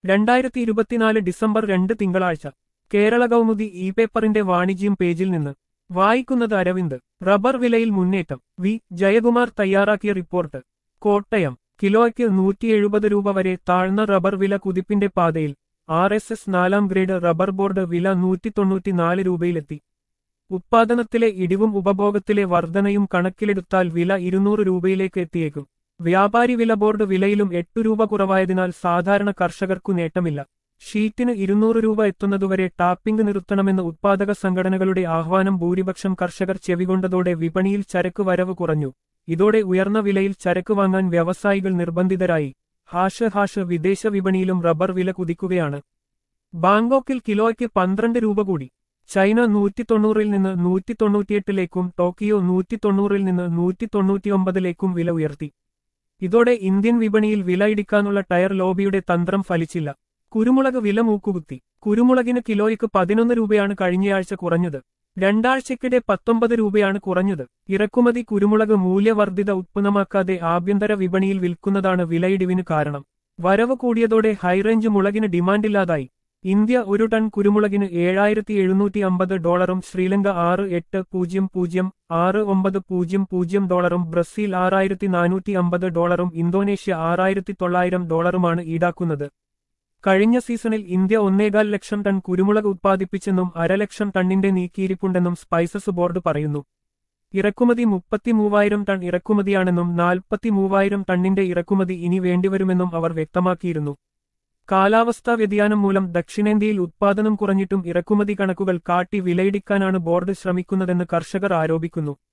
രണ്ടായിരത്തി ഇരുപത്തിനാല് ഡിസംബർ രണ്ട് തിങ്കളാഴ്ച കേരള കൗമുദി ഇ പേപ്പറിന്റെ വാണിജ്യം പേജിൽ നിന്ന് വായിക്കുന്നത് അരവിന്ദ് റബ്ബർ വിലയിൽ മുന്നേറ്റം വി ജയകുമാർ തയ്യാറാക്കിയ റിപ്പോർട്ട് കോട്ടയം കിലോയ്ക്ക് നൂറ്റി എഴുപത് രൂപ വരെ താഴ്ന്ന റബ്ബർ വില കുതിപ്പിന്റെ പാതയിൽ ആർ എസ് എസ് നാലാം ഗ്രേഡ് റബ്ബർ ബോർഡ് വില നൂറ്റി തൊണ്ണൂറ്റിനാല് രൂപയിലെത്തി ഉത്പാദനത്തിലെ ഇടിവും ഉപഭോഗത്തിലെ വർധനയും കണക്കിലെടുത്താൽ വില ഇരുന്നൂറ് രൂപയിലേക്ക് എത്തിയേക്കും വ്യാപാരി വില ബോർഡ് വിലയിലും എട്ടു രൂപ കുറവായതിനാൽ സാധാരണ കർഷകർക്കു നേട്ടമില്ല ഷീറ്റിന് ഇരുന്നൂറ് രൂപ എത്തുന്നതുവരെ ടാപ്പിംഗ് നിർത്തണമെന്ന ഉത്പാദക സംഘടനകളുടെ ആഹ്വാനം ഭൂരിപക്ഷം കർഷകർ ചെവികൊണ്ടതോടെ വിപണിയിൽ ചരക്ക് വരവ് കുറഞ്ഞു ഇതോടെ ഉയർന്ന വിലയിൽ ചരക്ക് വാങ്ങാൻ വ്യവസായികൾ നിർബന്ധിതരായി ഹാഷ് ഹാഷ് വിദേശ വിപണിയിലും റബ്ബർ വില കുതിക്കുകയാണ് ബാങ്കോക്കിൽ കിലോയ്ക്ക് പന്ത്രണ്ട് രൂപ കൂടി ചൈന നൂറ്റി തൊണ്ണൂറിൽ നിന്ന് നൂറ്റി തൊണ്ണൂറ്റിയെട്ടിലേക്കും ടോക്കിയോ നൂറ്റി തൊണ്ണൂറിൽ നിന്ന് നൂറ്റി തൊണ്ണൂറ്റിയൊമ്പതിലേക്കും വില ഉയർത്തി ഇതോടെ ഇന്ത്യൻ വിപണിയിൽ വില ഇടിക്കാനുള്ള ടയർ ലോബിയുടെ തന്ത്രം ഫലിച്ചില്ല കുരുമുളക് വില മൂക്കുകുത്തി കുരുമുളകിന് കിലോയ്ക്ക് പതിനൊന്ന് രൂപയാണ് കഴിഞ്ഞയാഴ്ച കുറഞ്ഞത് രണ്ടാഴ്ചക്കിടെ പത്തൊമ്പത് രൂപയാണ് കുറഞ്ഞത് ഇറക്കുമതി കുരുമുളക് മൂല്യവർദ്ധിത ഉത്പന്നമാക്കാതെ ആഭ്യന്തര വിപണിയിൽ വിൽക്കുന്നതാണ് വിലയിടിവിന് കാരണം വരവ് കൂടിയതോടെ ഹൈറേഞ്ച് മുളകിന് ഡിമാൻഡില്ലാതായി ഇന്ത്യ ഒരു ടൺ കുരുമുളകിന് ഏഴായിരത്തി എഴുന്നൂറ്റി അമ്പത് ഡോളറും ശ്രീലങ്ക ആറ് എട്ട് പൂജ്യം പൂജ്യം ആറ് ഒമ്പത് പൂജ്യം പൂജ്യം ഡോളറും ബ്രസീൽ ആറായിരത്തി നാനൂറ്റി അമ്പത് ഡോളറും ഇന്തോനേഷ്യ ആറായിരത്തി തൊള്ളായിരം ഡോളറുമാണ് ഈടാക്കുന്നത് കഴിഞ്ഞ സീസണിൽ ഇന്ത്യ ഒന്നേകാൽ ലക്ഷം ടൺ കുരുമുളക് ഉത്പാദിപ്പിച്ചെന്നും അരലക്ഷം ടണ്ണിന്റെ നീക്കിയിരിപ്പുണ്ടെന്നും സ്പൈസസ് ബോർഡ് പറയുന്നു ഇറക്കുമതി മുപ്പത്തിമൂവായിരം ടൺ ഇറക്കുമതിയാണെന്നും നാൽപ്പത്തി മൂവായിരം ടണ്ണിന്റെ ഇറക്കുമതി ഇനി വേണ്ടിവരുമെന്നും അവർ വ്യക്തമാക്കിയിരുന്നു കാലാവസ്ഥാ വ്യതിയാനം മൂലം ദക്ഷിണേന്ത്യയിൽ ഉത്പാദനം കുറഞ്ഞിട്ടും ഇറക്കുമതി കണക്കുകൾ കാട്ടി വിലയിടിക്കാനാണ് ബോർഡ് ശ്രമിക്കുന്നതെന്ന് കർഷകർ ആരോപിക്കുന്നു